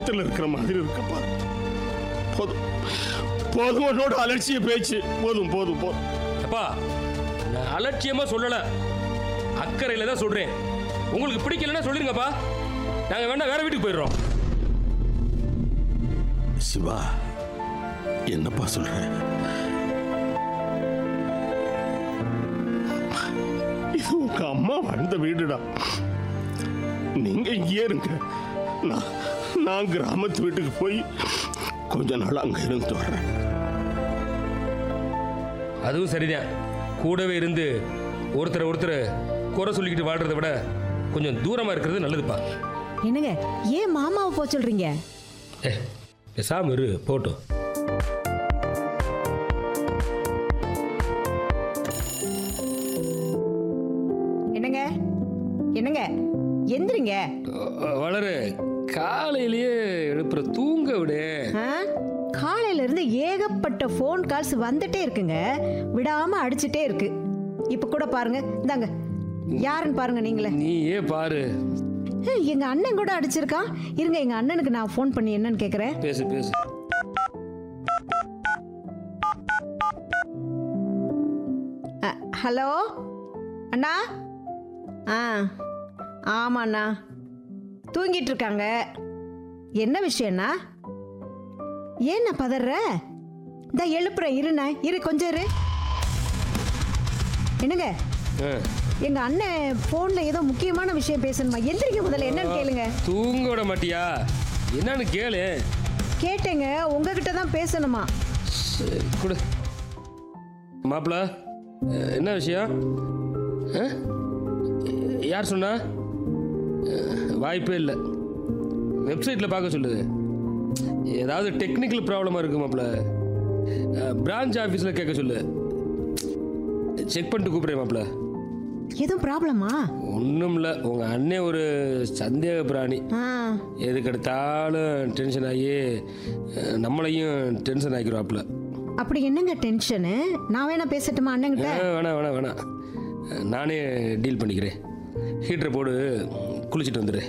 இடத்துல இருக்கிற மாதிரி இருக்கப்பா போதும் போதும் உன்னோட அலட்சிய பேச்சு போதும் போதும் போதும் அப்பா நான் அலட்சியமா சொல்லல அக்கறையில தான் சொல்றேன் உங்களுக்கு பிடிக்கலன்னா சொல்லிருங்கப்பா நாங்க வேணா வேற வீட்டுக்கு போயிடுறோம் சிவா என்னப்பா சொல்ற இது உங்க அம்மா வாழ்ந்த வீடுடா நீங்க இங்கே இருங்க நான் நான் கிராமத்து வீட்டுக்கு போய் கொஞ்ச நாள் அங்க இருந்து வர்றேன் அதுவும் சரிதான் கூடவே இருந்து ஒருத்தரை ஒருத்தர் குறை சொல்லிக்கிட்டு வாழ்றதை விட கொஞ்சம் தூரமா இருக்கிறது நல்லதுப்பா என்னங்க ஏன் மாமாவை போக சொல்றீங்க ஏ பேசாம இரு போட்டும் என்னங்க என்னங்க எந்திரிங்க வளரு காலையிலேயே எழுப்புற தூங்க விடு ஆ? காலையில இருந்து ஏகப்பட்ட ஃபோன் கால்ஸ் வந்துட்டே இருக்குங்க விடாம அடிச்சிட்டே இருக்கு இப்ப கூட பாருங்க இந்தாங்க யாருன்னு பாருங்க நீங்களே நீயே பாரு ஏய், எங்க அண்ணன் கூட அடிச்சிருக்கான் இருங்க எங்க அண்ணனுக்கு நான் ஃபோன் பண்ணி என்னன்னு கேக்குறேன் பேசு பேசு அ, ஹலோ அண்ணா ஆ ஆமாண்ணா தூங்கிட்டு இருக்காங்க என்ன விஷயம்ண்ணா ஏண்ணா பதற இந்த எழுப்புறேன் இருண்ணா இரு கொஞ்சம் இரு என்னங்க ஆ. எங்க அண்ணன் போன்ல ஏதோ முக்கியமான விஷயம் பேசணுமா எந்திரிக்க முதல்ல என்னன்னு கேளுங்க தூங்க விட மாட்டியா என்னன்னு கேளு கேட்டேங்க உங்ககிட்ட தான் பேசணுமா சரி, கொடு மாப்பிள அஹ், என்ன விஷயம் அஹ்? யார் சொன்னா அஹ், வாய்ப்பே இல்லை வெப்சைட்டில் பார்க்க சொல்லுது ஏதாவது டெக்னிக்கல் ப்ராப்ளமாக இருக்கு மாப்பிள பிரான்ச் ஆஃபீஸில் கேட்க சொல்லு செக் பண்ணிட்டு கூப்பிட்றேன் மாப்பிள எதுவும் ப்ராப்ளமா ஒன்றும் இல்லை உங்கள் அண்ணே ஒரு சந்தேக பிராணி ஆ எதுக்கு எடுத்தாலும் டென்ஷன் ஆகி அஹ், நம்மளையும் டென்ஷன் ஆக்கிடுவாப்புல அப்படி என்னங்க டென்ஷனு நான் வேணா பேசட்டுமா அண்ணன்கிட்ட ஆ, வேணாம் வேணாம் வேணாம் நானே டீல் பண்ணிக்கிறேன் ஹீட்டரை போடு குளிச்சுட்டு வந்துடு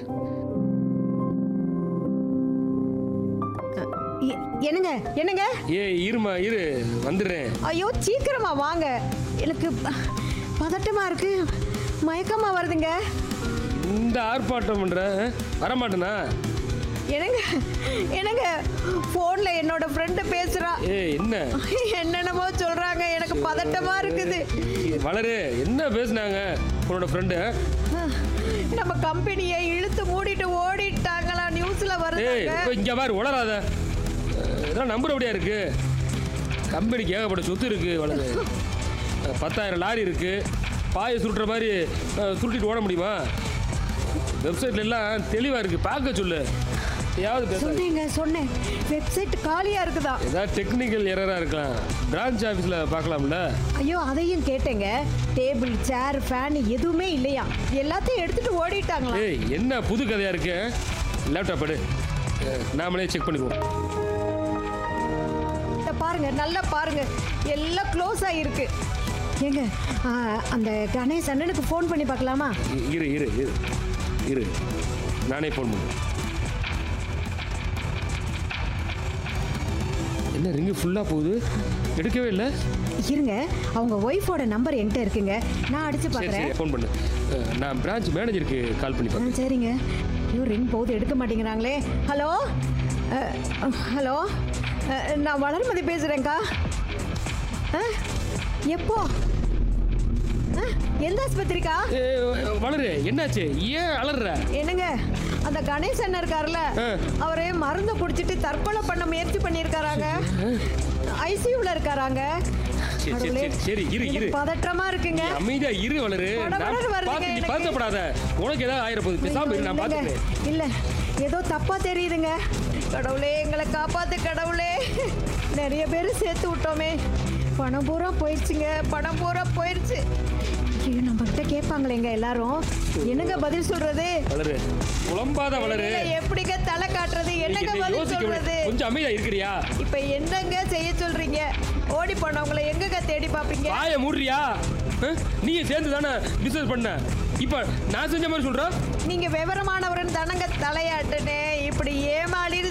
எ- என்னங்க என்னங்க ஏ இருமா இரு வந்துடுறேன் ஐயோ சீக்கிரமா வாங்க எனக்கு ப- பதட்டமா இருக்கு மயக்கமா வருதுங்க இந்த ஆர்ப்பாட்டம் பண்ணுற வரமாட்டேனா என்னங்க என்னங்க போன்ல என்னோட ஃப்ரெண்டு பேசுறா ஏ என்ன என்னென்னமோ சொல்றாங்க எனக்கு பதட்டமா இருக்குது வளரு என்ன பேசுனாங்க உன்னோட ஃப்ரெண்டு நம்ம கம்பெனியை இழுத்து மூடிட்டு ஓடிட்டாங்களா நியூஸ்ல ஏய் வருதுங்க இப்போ இங்கே பாரு உளராத அஹ், இதெல்லாம் நம்புறபடியா இருக்கு கம்பெனிக்கு ஏகப்பட்ட சொத்து இருக்கு வளரு அஹ், பத்தாயிரம் லாரி இருக்கு பாயை சுருட்டுற மாதிரி அஹ், சுருட்டிட்டு ஓட முடியுமா வெப்சைட்ல எல்லாம் தெளிவா இருக்கு பார்க்க சொல்லு ஏதாவது பேச சொன்னேங்க சொன்னேன் வெப்சைட் காலியா இருக்குதா ஏதாவது டெக்னிக்கல் எரரா இருக்கலாம் பிரான்ச் ஆஃபீஸில் பார்க்கலாம்ல ஐயோ அதையும் கேட்டேங்க டேபிள் சேர் ஃபேன் எதுவுமே இல்லையா எல்லாத்தையும் எடுத்துட்டு ஓடிட்டாங்களா ஏய் என்ன புது கதையா இருக்கு லேப்டாப் எடு அஹ், நாமளே செக் பண்ணிக்குவோம் இத பாருங்க நல்லா பாருங்க எல்லாம் க்ளோஸ் ஆகிருக்கு ஏங்க ஆ, அந்த கணேஷ் அண்ணனுக்கு ஃபோன் பண்ணி பார்க்கலாமா இ- இரு இரு இரு இரு நானே ஃபோன் பண்ணுறேன் என்ன ரிங்கு ஃபுல்லாக போகுது எடுக்கவே இல்லை இருங்க அவங்க ஒய்ஃபோட நம்பர் என்கிட்ட இருக்குங்க நான் அடிச்சு சரி பார்க்குறேன் சரி ஃபோன் பண்ணு அஹ், நான் பிரான்ச் மேனேஜருக்கு கால் பண்ணி ஆ பார்க்குறேன் சரிங்க ஐயோ ரிங் போகுது எடுக்க மாட்டேங்கிறாங்களே ஹலோ அஹ், ஹலோ அஹ், நான் வளர்மதி பேசுகிறேங்க்கா ஆ எப்போ ஆ, எந்த ஆஸ்பத்திரிக்கா ஏய், வளரு என்னாச்சு ஏன் அலறுற என்னங்க அந்த கணேஷ் அண்ணன் இருக்காருல்ல ஆ. அவரே மருந்து குடிச்சிட்டு தற்கொலை பண்ண முயற்சி பண்ணியிருக்காராங்க ஐசியூல இருக்காராங்க சரி, சரி, கடவுளே, சரி, சரி, இரு, எனக்கு இரு. பதற்றமா இருக்குங்க அமைதியா இரு வளரு நான் படபடன்னு வருதுங்க பார்த்து நீ எனக்கு. பதட்டப்படாத உனக்கு ஏதாவது ஆயிர போகுது பேசாம இரு நான் இல்லைங்க. பார்த்துக்கிறேன் இல்ல ஏதோ தப்பா தெரியுதுங்க கடவுளே எங்களை காப்பாத்து கடவுளே நிறைய பேர் சேர்த்து விட்டோமே பணம் பூரா போயிடுச்சுங்க பணம் பூரா போயிடுச்சு ஐயோ நம்ம கிட்ட கேட்பாங்களேங்க எல்லாரும் என்னங்க பதில் சொல்றது வளரு குழம்பாத வளரு இல்ல, எப்படிங்க தலை காட்டுறது என்னங்க நீ பதில் யோசிக்க விடு. சொல்றது கொஞ்சம் அமைதியா இருக்கிறியா இப்ப என்னங்க செய்ய சொல்றீங்க ஓடி போனவங்களை எங்கங்க தேடி பாப்பீங்க வாய மூடுறியா அஹ்? நீயும் சேர்ந்து தானே பிசினஸ் பண்ண இப்போ நான் செஞ்ச மாதிரி சொல்கிறா நீங்க விவரமானவருன்னு தானங்க தலையாட்டுனே இப்படி ஏமாளின்னு